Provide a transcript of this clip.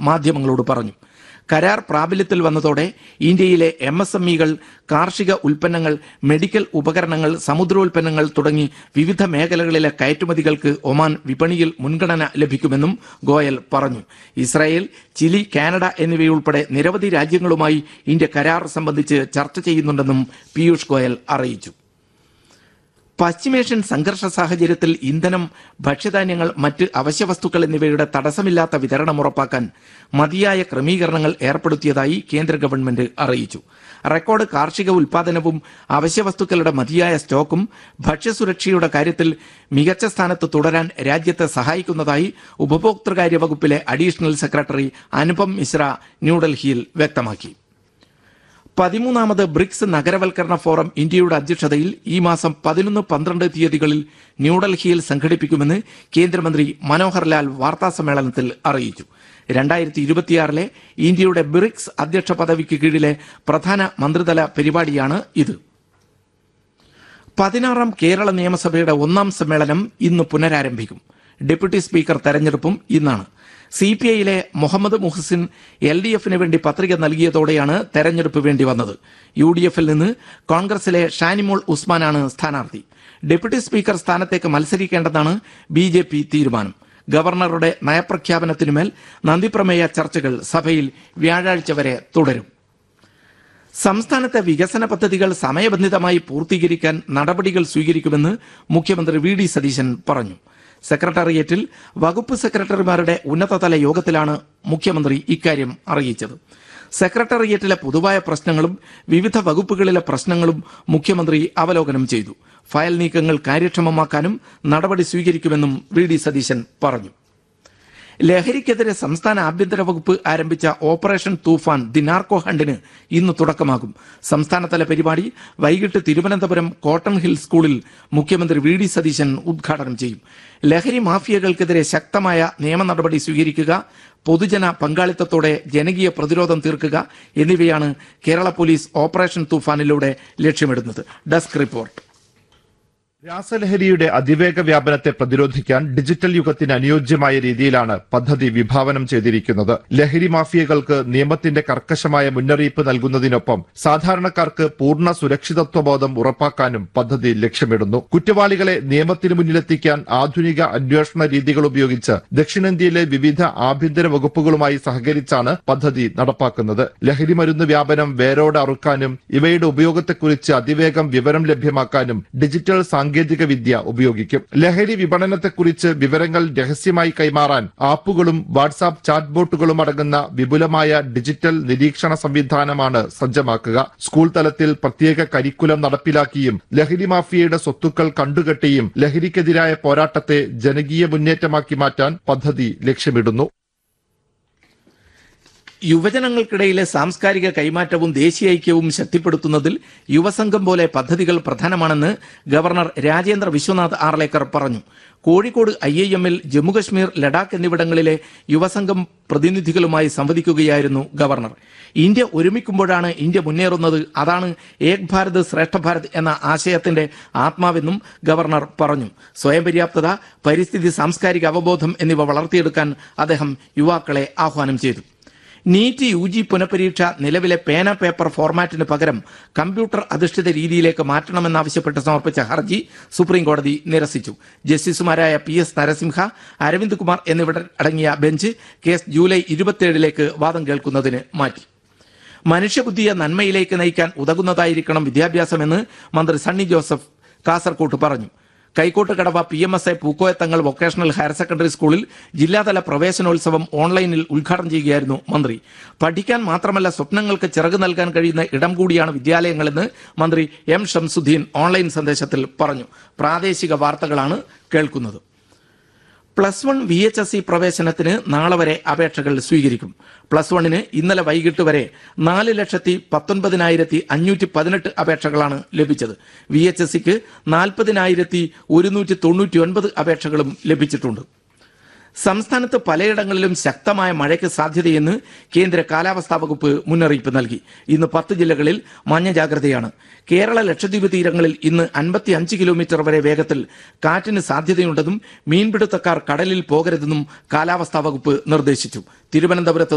മാധ്യമങ്ങളോട് പറഞ്ഞു കരാർ പ്രാബല്യത്തിൽ വന്നതോടെ ഇന്ത്യയിലെ എം എസ് എം ഇകൾ കാർഷിക ഉൽപ്പന്നങ്ങൾ മെഡിക്കൽ ഉപകരണങ്ങൾ സമുദ്രോൽപ്പന്നങ്ങൾ തുടങ്ങി വിവിധ മേഖലകളിലെ കയറ്റുമതികൾക്ക് ഒമാൻ വിപണിയിൽ മുൻഗണന ലഭിക്കുമെന്നും ഗോയൽ പറഞ്ഞു ഇസ്രായേൽ ചിലി കാനഡ എന്നിവയുൾപ്പെടെ നിരവധി രാജ്യങ്ങളുമായി ഇന്ത്യ കരാർ സംബന്ധിച്ച് ചർച്ച ചെയ്യുന്നുണ്ടെന്നും പീയൂഷ് ഗോയൽ അറിയിച്ചു പശ്ചിമേഷ്യൻ സംഘർഷ സാഹചര്യത്തിൽ ഇന്ധനം ഭക്ഷ്യധാന്യങ്ങൾ മറ്റ് അവശ്യവസ്തുക്കൾ എന്നിവയുടെ തടസ്സമില്ലാത്ത വിതരണം ഉറപ്പാക്കാൻ മതിയായ ക്രമീകരണങ്ങൾ ഏർപ്പെടുത്തിയതായി കേന്ദ്ര ഗവൺമെന്റ് അറിയിച്ചു റെക്കോർഡ് കാർഷിക ഉൽപാദനവും അവശ്യവസ്തുക്കളുടെ മതിയായ സ്റ്റോക്കും ഭക്ഷ്യസുരക്ഷയുടെ കാര്യത്തിൽ മികച്ച സ്ഥാനത്ത് തുടരാൻ രാജ്യത്തെ സഹായിക്കുന്നതായി ഉപഭോക്തൃകാര്യ വകുപ്പിലെ അഡീഷണൽ സെക്രട്ടറി അനുപം മിശ്ര ന്യൂഡൽഹിയിൽ വ്യക്തമാക്കി പതിമൂന്നാമത് ബ്രിക്സ് നഗരവൽക്കരണ ഫോറം ഇന്ത്യയുടെ അധ്യക്ഷതയിൽ ഈ മാസം പതിനൊന്ന് പന്ത്രണ്ട് തീയതികളിൽ ന്യൂഡൽഹിയിൽ സംഘടിപ്പിക്കുമെന്ന് കേന്ദ്രമന്ത്രി മനോഹർ ലാൽ വാർത്താസമ്മേളനത്തിൽ അറിയിച്ചു രണ്ടായിരത്തി ഇരുപത്തിയാറിലെ ഇന്ത്യയുടെ ബ്രിക്സ് അധ്യക്ഷ പദവിക്ക് കീഴിലെ പ്രധാന മന്ത്രിതല പരിപാടിയാണ് ഇത് പതിനാറാം കേരള നിയമസഭയുടെ ഒന്നാം സമ്മേളനം ഇന്ന് പുനരാരംഭിക്കും ഡെപ്യൂട്ടി സ്പീക്കർ തെരഞ്ഞെടുപ്പും ഇന്നാണ് സി പി ഐയിലെ മുഹമ്മദ് മുഹസിൻ എൽ ഡി എഫിന് വേണ്ടി പത്രിക നൽകിയതോടെയാണ് തെരഞ്ഞെടുപ്പ് വേണ്ടി വന്നത് യു ഡി എഫിൽ നിന്ന് കോൺഗ്രസിലെ ഷാനിമോൾ ഉസ്മാനാണ് സ്ഥാനാർത്ഥി ഡെപ്യൂട്ടി സ്പീക്കർ സ്ഥാനത്തേക്ക് മത്സരിക്കേണ്ടെന്നാണ് ബി ജെ പി തീരുമാനം ഗവർണറുടെ നയപ്രഖ്യാപനത്തിനുമേൽ നന്ദിപ്രമേയ ചർച്ചകൾ സഭയിൽ വ്യാഴാഴ്ച വരെ തുടരും സംസ്ഥാനത്തെ വികസന പദ്ധതികൾ സമയബന്ധിതമായി പൂർത്തീകരിക്കാൻ നടപടികൾ സ്വീകരിക്കുമെന്ന് മുഖ്യമന്ത്രി വി ഡി സതീശൻ പറഞ്ഞു സെക്രട്ടേറിയറ്റിൽ വകുപ്പ് സെക്രട്ടറിമാരുടെ ഉന്നതതല യോഗത്തിലാണ് മുഖ്യമന്ത്രി ഇക്കാര്യം അറിയിച്ചത് സെക്രട്ടേറിയറ്റിലെ പൊതുവായ പ്രശ്നങ്ങളും വിവിധ വകുപ്പുകളിലെ പ്രശ്നങ്ങളും മുഖ്യമന്ത്രി അവലോകനം ചെയ്തു ഫയൽ നീക്കങ്ങൾ കാര്യക്ഷമമാക്കാനും നടപടി സ്വീകരിക്കുമെന്നും വി ഡി സതീശൻ പറഞ്ഞു ലഹരിക്കെതിരെ സംസ്ഥാന ആഭ്യന്തര വകുപ്പ് ആരംഭിച്ച ഓപ്പറേഷൻ തൂഫാൻ ദി നാർക്കോ ഹണ്ടിന് ഇന്ന് തുടക്കമാകും സംസ്ഥാനതല പരിപാടി വൈകിട്ട് തിരുവനന്തപുരം കോട്ടൺ ഹിൽ സ്കൂളിൽ മുഖ്യമന്ത്രി വി ഡി സതീശൻ ഉദ്ഘാടനം ചെയ്യും ലഹരി മാഫിയകൾക്കെതിരെ ശക്തമായ നിയമ നടപടി സ്വീകരിക്കുക പൊതുജന പങ്കാളിത്തത്തോടെ ജനകീയ പ്രതിരോധം തീർക്കുക എന്നിവയാണ് കേരള പോലീസ് ഓപ്പറേഷൻ തൂഫാനിലൂടെ ലക്ഷ്യമിടുന്നത് ഡെസ്ക് റിപ്പോർട്ട് രാസലഹരിയുടെ അതിവേഗ വ്യാപനത്തെ പ്രതിരോധിക്കാൻ ഡിജിറ്റൽ യുഗത്തിന് അനുയോജ്യമായ രീതിയിലാണ് പദ്ധതി വിഭാവനം ചെയ്തിരിക്കുന്നത് ലഹരി മാഫിയകൾക്ക് നിയമത്തിന്റെ കർക്കശമായ മുന്നറിയിപ്പ് നൽകുന്നതിനൊപ്പം സാധാരണക്കാർക്ക് പൂർണ്ണ സുരക്ഷിതത്വബോധം ഉറപ്പാക്കാനും പദ്ധതി ലക്ഷ്യമിടുന്നു കുറ്റവാളികളെ നിയമത്തിന് മുന്നിലെത്തിക്കാൻ ആധുനിക അന്വേഷണ രീതികൾ ഉപയോഗിച്ച് ദക്ഷിണേന്ത്യയിലെ വിവിധ ആഭ്യന്തര വകുപ്പുകളുമായി സഹകരിച്ചാണ് പദ്ധതി നടപ്പാക്കുന്നത് ലഹരി മരുന്ന് വ്യാപനം വേരോടെ അറുക്കാനും ഇവയുടെ ഉപയോഗത്തെക്കുറിച്ച് അതിവേഗം വിവരം ലഭ്യമാക്കാനും ഡിജിറ്റൽ സാങ്കേതിക വിദ്യ ഉപയോഗിക്കും ലഹരി വിപണനത്തെക്കുറിച്ച് വിവരങ്ങൾ രഹസ്യമായി കൈമാറാൻ ആപ്പുകളും വാട്സാപ്പ് ചാറ്റ് ബോട്ടുകളും അടങ്ങുന്ന വിപുലമായ ഡിജിറ്റൽ നിരീക്ഷണ സംവിധാനമാണ് സജ്ജമാക്കുക സ്കൂൾ തലത്തിൽ പ്രത്യേക കരിക്കുലം നടപ്പിലാക്കിയും ലഹരി മാഫിയയുടെ സ്വത്തുക്കൾ കണ്ടുകെട്ടിയും ലഹരിക്കെതിരായ പോരാട്ടത്തെ ജനകീയ മുന്നേറ്റമാക്കി മാറ്റാൻ പദ്ധതി ലക്ഷ്യമിടുന്നു യുവജനങ്ങൾക്കിടയിലെ സാംസ്കാരിക കൈമാറ്റവും ദേശീയ ഐക്യവും ശക്തിപ്പെടുത്തുന്നതിൽ യുവസംഘം പോലെ പദ്ധതികൾ പ്രധാനമാണെന്ന് ഗവർണർ രാജേന്ദ്ര വിശ്വനാഥ് ആർലേക്കർ പറഞ്ഞു കോഴിക്കോട് ഐ ഐ എമ്മിൽ ജമ്മുകശ്മീർ ലഡാക്ക് എന്നിവിടങ്ങളിലെ യുവസംഘം പ്രതിനിധികളുമായി സംവദിക്കുകയായിരുന്നു ഗവർണർ ഇന്ത്യ ഒരുമിക്കുമ്പോഴാണ് ഇന്ത്യ മുന്നേറുന്നത് അതാണ് ഏക് ഭാരത് ശ്രേഷ്ഠ ഭാരത് എന്ന ആശയത്തിന്റെ ആത്മാവെന്നും ഗവർണർ പറഞ്ഞു സ്വയം പര്യാപ്തത പരിസ്ഥിതി സാംസ്കാരിക അവബോധം എന്നിവ വളർത്തിയെടുക്കാൻ അദ്ദേഹം യുവാക്കളെ ആഹ്വാനം ചെയ്തു നീറ്റ് യു ജി പുനഃപരീക്ഷ നിലവിലെ പേന പേപ്പർ ഫോർമാറ്റിന് പകരം കമ്പ്യൂട്ടർ അധിഷ്ഠിത രീതിയിലേക്ക് മാറ്റണമെന്നാവശ്യപ്പെട്ട് സമർപ്പിച്ച ഹർജി സുപ്രീം കോടതി നിരസിച്ചു ജസ്റ്റിസുമാരായ പി എസ് നരസിംഹ അരവിന്ദ് കുമാർ എന്നിവർ അടങ്ങിയ ബെഞ്ച് കേസ് ജൂലൈ ഇരുപത്തിയേഴിലേക്ക് വാദം കേൾക്കുന്നതിന് മാറ്റി മനുഷ്യബുദ്ധിയെ നന്മയിലേക്ക് നയിക്കാൻ ഉതകുന്നതായിരിക്കണം വിദ്യാഭ്യാസമെന്ന് മന്ത്രി സണ്ണി ജോസഫ് കാസർകോട്ട് പറഞ്ഞു Kaikottukadavu P M S A Pookoyathangal vocational higher secondary സ്കൂളിൽ ജില്ലാതല പ്രവേശനോത്സവം ഓൺലൈനിൽ ഉദ്ഘാടനം ചെയ്യുകയായിരുന്നു മന്ത്രി പഠിക്കാൻ മാത്രമല്ല സ്വപ്നങ്ങൾക്ക് ചിറക് നൽകാൻ കഴിയുന്ന ഇടം കൂടിയാണ് വിദ്യാലയങ്ങളെന്ന് മന്ത്രി എം ഷംസുദ്ദീൻ ഓൺലൈൻ സന്ദേശത്തിൽ പറഞ്ഞു പ്രാദേശിക വാർത്തകളാണ് കേൾക്കുന്നത് plus one V H S C പ്രവേശനത്തിന് നാളെ വരെ അപേക്ഷകൾ സ്വീകരിക്കും പ്ലസ് വണ്ണിന് ഇന്നലെ വൈകിട്ട് വരെ നാല് ലക്ഷത്തി പത്തൊൻപതിനായിരത്തി അഞ്ഞൂറ്റി പതിനെട്ട് അപേക്ഷകളാണ് ലഭിച്ചത് വി എച്ച് എസ് സിക്ക് നാൽപ്പതിനായിരത്തി ഒരുന്നൂറ്റി തൊണ്ണൂറ്റി ഒൻപത് അപേക്ഷകളും ലഭിച്ചിട്ടുണ്ട് സംസ്ഥാനത്ത് പലയിടങ്ങളിലും ശക്തമായ മഴയ്ക്ക് സാധ്യതയെന്ന് കേന്ദ്ര കാലാവസ്ഥാ വകുപ്പ് മുന്നറിയിപ്പ് നൽകി ഇന്ന് പത്ത് ജില്ലകളിൽ മഞ്ഞ ജാഗ്രതയാണ് കേരള ലക്ഷദ്വീപ് തീരങ്ങളിൽ ഇന്ന് അൻപത്തി അഞ്ച് കിലോമീറ്റർ വരെ വേഗത്തിൽ കാറ്റിന് സാധ്യതയുണ്ടെന്നും മീൻപിടുത്തക്കാർ കടലിൽ പോകരുതെന്നും കാലാവസ്ഥാ വകുപ്പ് നിർദ്ദേശിച്ചു തിരുവനന്തപുരത്ത്